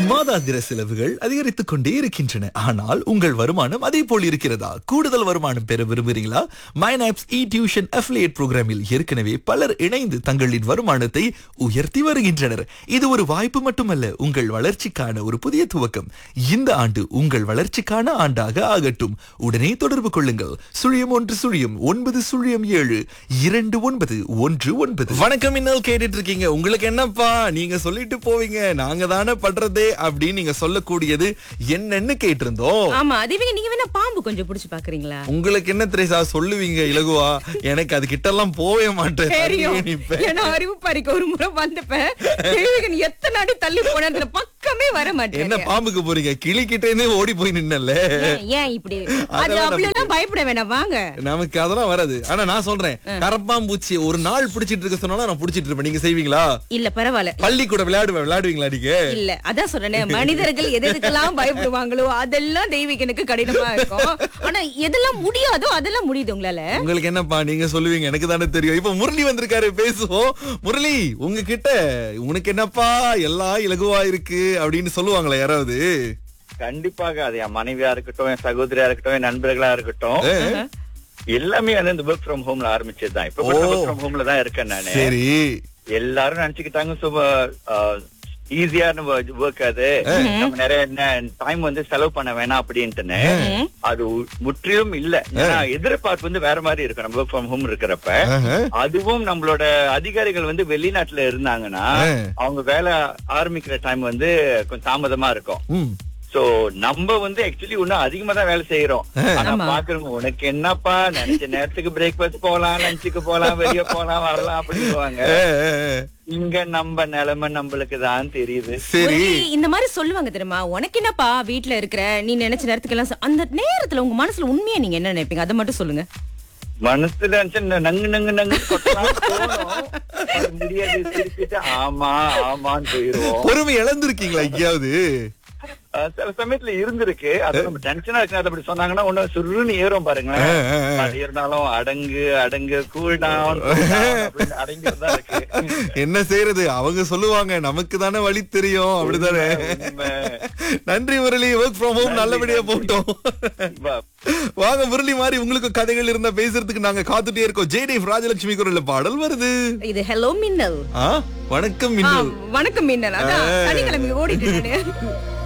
மாதாந்திர செலவுகள் அதிகரித்துக் கொண்டே இருக்கின்றன ஆனால் உங்கள் வருமானம் அதே போல் இருக்கிறதா கூடுதல் வருமானம் பெற விரும்புகிறீங்களா மைனாப்ஸ் இ டியூஷன் அஃபிலியேட் புரோகிராமில் ஏற்கனவே பலர் இணைந்து தங்களின் வருமானத்தை உயர்த்தி வருகின்றனர் இது ஒரு வாய்ப்பு மட்டுமல்ல உங்கள் வளர்ச்சிக்கான ஒரு புதிய துவக்கம் இந்த ஆண்டு உங்கள் வளர்ச்சிக்கான ஆண்டாக ஆகட்டும் உடனே தொடர்பு கொள்ளுங்கள் சுழியம் ஒன்று சுழியம் ஒன்பது சுழியம் ஏழு இரண்டு ஒன்பது ஒன்று ஒன்பது வணக்கம் இன்னல் கேட்டுட்டு இருக்கீங்க உங்களுக்கு என்னப்பா நீங்க சொல்லிட்டு போவீங்க நாங்க தானே பண்றதே அப்படின்னு நீங்க சொல்லக்கூடியது என்னன்னு கேட்டிருந்தோம் ஆமா அதுவே நீங்க வேணா பாம்பு கொஞ்சம் புடிச்சு பாக்குறீங்களா உங்களுக்கு என்ன திரேசா சொல்லுவீங்க இலகுவா எனக்கு அது கிட்ட எல்லாம் போவே மாட்டேன் தெரியும் தனியே நிப்பேன். ஏன்னா அறிவு பறிக்க ஒரு முறை வந்தப்ப தெய்வீகன் எத்தனை அடி தள்ளி போன அந்த பக்கமே வர என்ன மாட்டேன் பாம்புக்கு போறீங்க கிளி கிட்டே இருந்து ஓடி போய் நின்னல ஏன் இப்படி அது அதெல்லாம் அப்படி எல்லாம் பயப்பட வேணாம் வாங்க நமக்கு அதெல்லாம் வராது ஆனா நான் சொல்றேன் கரப்பாம்பூச்சி ஒரு நாள் பிடிச்சிட்டு இருக்க சொன்னாலும் நான் பிடிச்சிட்டு இருப்பேன் நீங்க செய்வீங்களா இல்ல பரவாயில்ல பள்ளி கூட விளையாடுவேன் விளையாடுவீங்களா நீங்க இல்ல அதான் சொல்றேன் மனிதர்கள் எது எதுக்கெல்லாம் பயப்படுவாங்களோ அதெல்லாம் தெய்வீகனுக்கு கடினமா இருக்கும் ஆனா எதெல்லாம் முடியாதோ அதெல்லாம் முடியுது உங்களால உங்களுக்கு என்னப்பா நீங்க சொல்லுவீங்க எனக்கு தானே தெரியும் இப்ப முரளி வந்திருக்காரு பேசுவோம் முரளி உங்ககிட்ட உனக்கு என்னப்பா எல்லாம் இலகுவா இருக்கு அப்படின்னு சொல்லுவாங்களா யாராவது கண்டிப்பாக அது என் மனைவியா இருக்கட்டும் என் சகோதரியா இருக்கட்டும் என் நண்பர்களா இருக்கட்டும் எல்லாமே வந்து இந்த ஒர்க் ஃப்ரம் ஹோம்ல ஆரம்பிச்சதுதான் இப்ப ஓ. ஒர்க் ஃப்ரம் ஹோம்ல தான் இருக்கேன் நானு சரி எல்லாரும் நினைச்சுக்கிட்டாங்க ஈஸியான ஒர்க் அது நம்ம நிறைய டைம் வந்து செலவு பண்ண வேணாம் அப்படின்ட்டுன்னு அது உ- முற்றிலும் இல்ல ஏன்னா எதிர்பார்ப்பு வந்து வேற மாதிரி இருக்கும் நம்ம ஒர்க் ஃப்ரம் ஹோம் இருக்கிறப்ப ஆஹா. அதுவும் நம்மளோட அதிகாரிகள் வந்து வெளிநாட்டுல இருந்தாங்கன்னா ஆ. அவங்க வேலை ஆரம்பிக்கிற டைம் வந்து கொஞ்சம் தாமதமா இருக்கும் ம். சோ நம்ம வந்து ஆக்சுவலி இன்னும் அதிகமா தான் வேலை செய்யறோம் ஆனா ஆமா. பாக்குறவங்க உனக்கு என்னப்பா நினைச்ச நேரத்துக்கு பிரேக்ஃபாஸ்ட் போலாம் லஞ்சுக்கு போலாம் வெளிய போலாம் வரலாம் அப்படிங்குவாங்க ஏ, ஏ, ஏ. இங்க நம்ம நிலைமை நம்மளுக்கு தான் தெரியுது சரி ஒரு இந்த மாதிரி சொல்லுவாங்க தெரியுமா உனக்கு என்னப்பா வீட்ல இருக்கிற நீ நினைச்ச நேரத்துக்கு எல்லாம் செ- அந்த நேரத்துல உங்க மனசுல உண்மையா நீங்க என்ன நினைப்பீங்க அதை மட்டும் சொல்லுங்க மனசுல நினைச்சு ந- நங்கு நங்கு நங்கு கொட்டலாம் தோணும். அது முடியாது திருப்பிட்டு ஆமா ஆமான்னு போயிருவோம் பொறுமை இழந்திருக்கீங்களா எங்கேயாவது அஹ் சில சமயத்துல இருந்திருக்கு அது நம்ம டென்ஷனா இருக்கு அது அப்படி சொன்னாங்கன்னா ஒண்ணு சுருன்னு ஏறும் பாருங்களேன் ஆ, ஆ, ஆ. அது இருந்தாலும் அடங்கு அடங்கு கூல் டவுன் அடங்கிதான் இருக்கு என்ன செய்யறது அவங்க சொல்லுவாங்க நமக்கு தானே வழி தெரியும் அப்படிதானே உண்மை. நன்றி முரளி ஒர்க் ஃப்ரம் ஹோம் நல்லபடியா போட்டோம் வா- வாங்க முரளி மாதிரி உங்களுக்கு கதைகள் இருந்தா பேசுறதுக்கு நாங்க காத்துட்டே இருக்கோம் ஜெயதேவ் ராஜலட்சுமி குரல்ல பாடல் வருது இது ஹலோ மின்னல் ஆ வணக்கம் ஆ, மின்னல் வணக்கம் மின்னல் அதான் சனிக்கிழமை ஓடிட்டு நானு.